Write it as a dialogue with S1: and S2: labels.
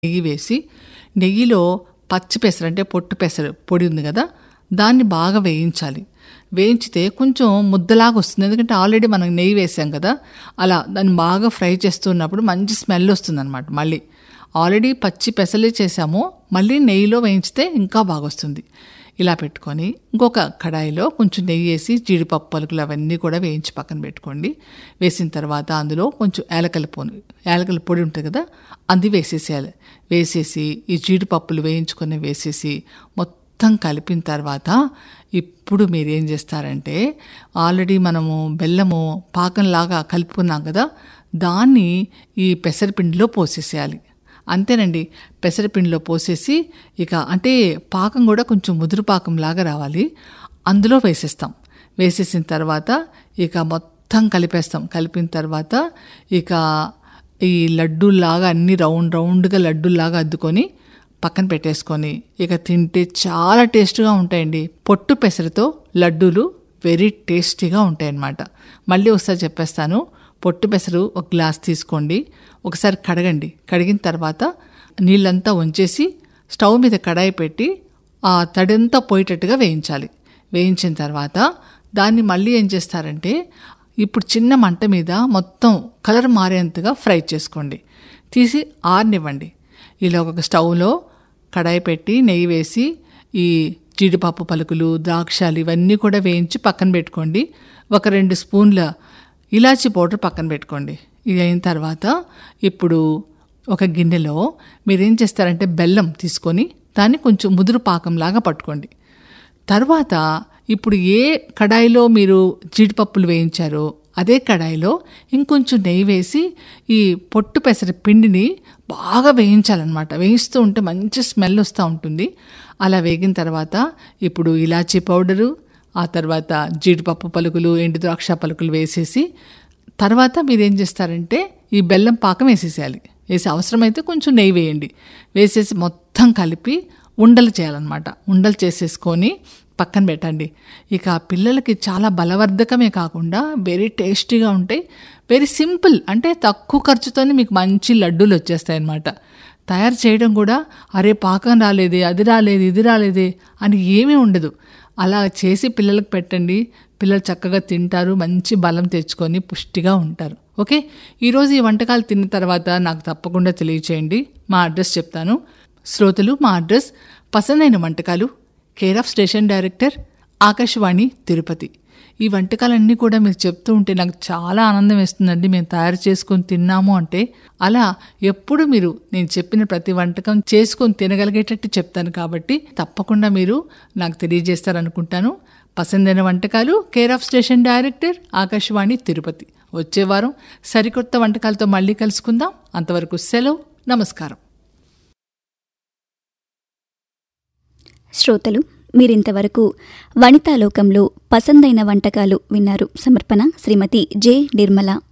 S1: నెయ్యి వేసి నెయ్యిలో పచ్చి పెసరు అంటే పొట్టు పెసరు పొడి ఉంది కదా దాన్ని బాగా వేయించాలి వేయించితే కొంచెం ముద్దలాగా వస్తుంది ఎందుకంటే ఆల్రెడీ మనం నెయ్యి వేసాం కదా అలా దాన్ని బాగా ఫ్రై చేస్తున్నప్పుడు మంచి స్మెల్ వస్తుంది అనమాట మళ్ళీ ఆల్రెడీ పచ్చి పెసలే చేసాము మళ్ళీ నెయ్యిలో వేయించితే ఇంకా బాగా వస్తుంది ఇలా పెట్టుకొని ఇంకొక కడాయిలో కొంచెం నెయ్యి వేసి జీడిపప్పు పలుకులు అవన్నీ కూడా వేయించి పక్కన పెట్టుకోండి వేసిన తర్వాత అందులో కొంచెం యాలకల పొడి యాలకల పొడి ఉంటుంది కదా అది వేసేసేయాలి వేసేసి ఈ జీడిపప్పులు వేయించుకొని వేసేసి మొత్తం కలిపిన తర్వాత ఇప్పుడు మీరు ఏం చేస్తారంటే ఆల్రెడీ మనము బెల్లము పాకంలాగా కలుపుకున్నాం కదా దాన్ని ఈ పెసరపిండిలో పోసేసేయాలి అంతేనండి పెసరపిండిలో పోసేసి ఇక అంటే పాకం కూడా కొంచెం ముదురు పాకం లాగా రావాలి అందులో వేసేస్తాం వేసేసిన తర్వాత ఇక మొత్తం కలిపేస్తాం కలిపిన తర్వాత ఇక ఈ లడ్డూలాగా అన్ని రౌండ్ రౌండ్గా లడ్డూలాగా అద్దుకొని పక్కన పెట్టేసుకొని ఇక తింటే చాలా టేస్ట్గా ఉంటాయండి పొట్టు పెసరతో లడ్డూలు వెరీ టేస్టీగా ఉంటాయన్నమాట మళ్ళీ ఒకసారి చెప్పేస్తాను పొట్టు పెసరు ఒక గ్లాస్ తీసుకోండి ఒకసారి కడగండి కడిగిన తర్వాత నీళ్ళంతా ఉంచేసి స్టవ్ మీద కడాయి పెట్టి ఆ తడంతా పోయేటట్టుగా వేయించాలి వేయించిన తర్వాత దాన్ని మళ్ళీ ఏం చేస్తారంటే ఇప్పుడు చిన్న మంట మీద మొత్తం కలర్ మారేంతగా ఫ్రై చేసుకోండి తీసి ఆరనివ్వండి ఇలా ఒక స్టవ్లో కడాయి పెట్టి నెయ్యి వేసి ఈ జీడిపప్పు పలుకులు ద్రాక్షాలు ఇవన్నీ కూడా వేయించి పక్కన పెట్టుకోండి ఒక రెండు స్పూన్ల ఇలాచీ పౌడర్ పక్కన పెట్టుకోండి ఇది అయిన తర్వాత ఇప్పుడు ఒక గిన్నెలో మీరేం చేస్తారంటే బెల్లం తీసుకొని దాన్ని కొంచెం ముదురు పాకంలాగా పట్టుకోండి తర్వాత ఇప్పుడు ఏ కడాయిలో మీరు జీడిపప్పులు వేయించారో అదే కడాయిలో ఇంకొంచెం నెయ్యి వేసి ఈ పొట్టు పెసర పిండిని బాగా వేయించాలన్నమాట వేయిస్తూ ఉంటే మంచి స్మెల్ వస్తూ ఉంటుంది అలా వేగిన తర్వాత ఇప్పుడు ఇలాచీ పౌడరు ఆ తర్వాత జీడిపప్పు పలుకులు ఎండు ద్రాక్ష పలుకులు వేసేసి తర్వాత మీరు ఏం చేస్తారంటే ఈ బెల్లం పాకం వేసేసేయాలి వేసి అవసరమైతే కొంచెం నెయ్యి వేయండి వేసేసి మొత్తం కలిపి ఉండలు చేయాలన్నమాట ఉండలు చేసేసుకొని పక్కన పెట్టండి ఇక పిల్లలకి చాలా బలవర్ధకమే కాకుండా వెరీ టేస్టీగా ఉంటాయి వెరీ సింపుల్ అంటే తక్కువ ఖర్చుతోనే మీకు మంచి లడ్డూలు వచ్చేస్తాయి అన్నమాట తయారు చేయడం కూడా అరే పాకం రాలేదే అది రాలేదు ఇది రాలేదే అని ఏమీ ఉండదు అలా చేసి పిల్లలకు పెట్టండి పిల్లలు చక్కగా తింటారు మంచి బలం తెచ్చుకొని పుష్టిగా ఉంటారు ఓకే ఈరోజు ఈ వంటకాలు తిన్న తర్వాత నాకు తప్పకుండా తెలియచేయండి మా అడ్రస్ చెప్తాను శ్రోతలు మా అడ్రస్ పసందైన వంటకాలు care of station director Akashvani Tirupati ఈ వంటకాలన్నీ కూడా మీరు చెప్తూ ఉంటే నాకు చాలా ఆనందం వేస్తుందండి మేము తయారు చేసుకొని తిన్నాము అంటే అలా ఎప్పుడు మీరు నేను చెప్పిన ప్రతి వంటకం చేసుకొని తినగలిగేటట్టు చెప్తాను కాబట్టి తప్పకుండా మీరు నాకు తెలియజేస్తారనుకుంటాను పసందైన వంటకాలు care of station director Akashvani Tirupati వచ్చే వారం సరికొత్త వంటకాలతో మళ్ళీ కలుసుకుందాం అంతవరకు సెలవు నమస్కారం
S2: శ్రోతలు మీరింతవరకు వనితాలోకంలో పసందైన వంటకాలు విన్నారు సమర్పణ శ్రీమతి జె నిర్మల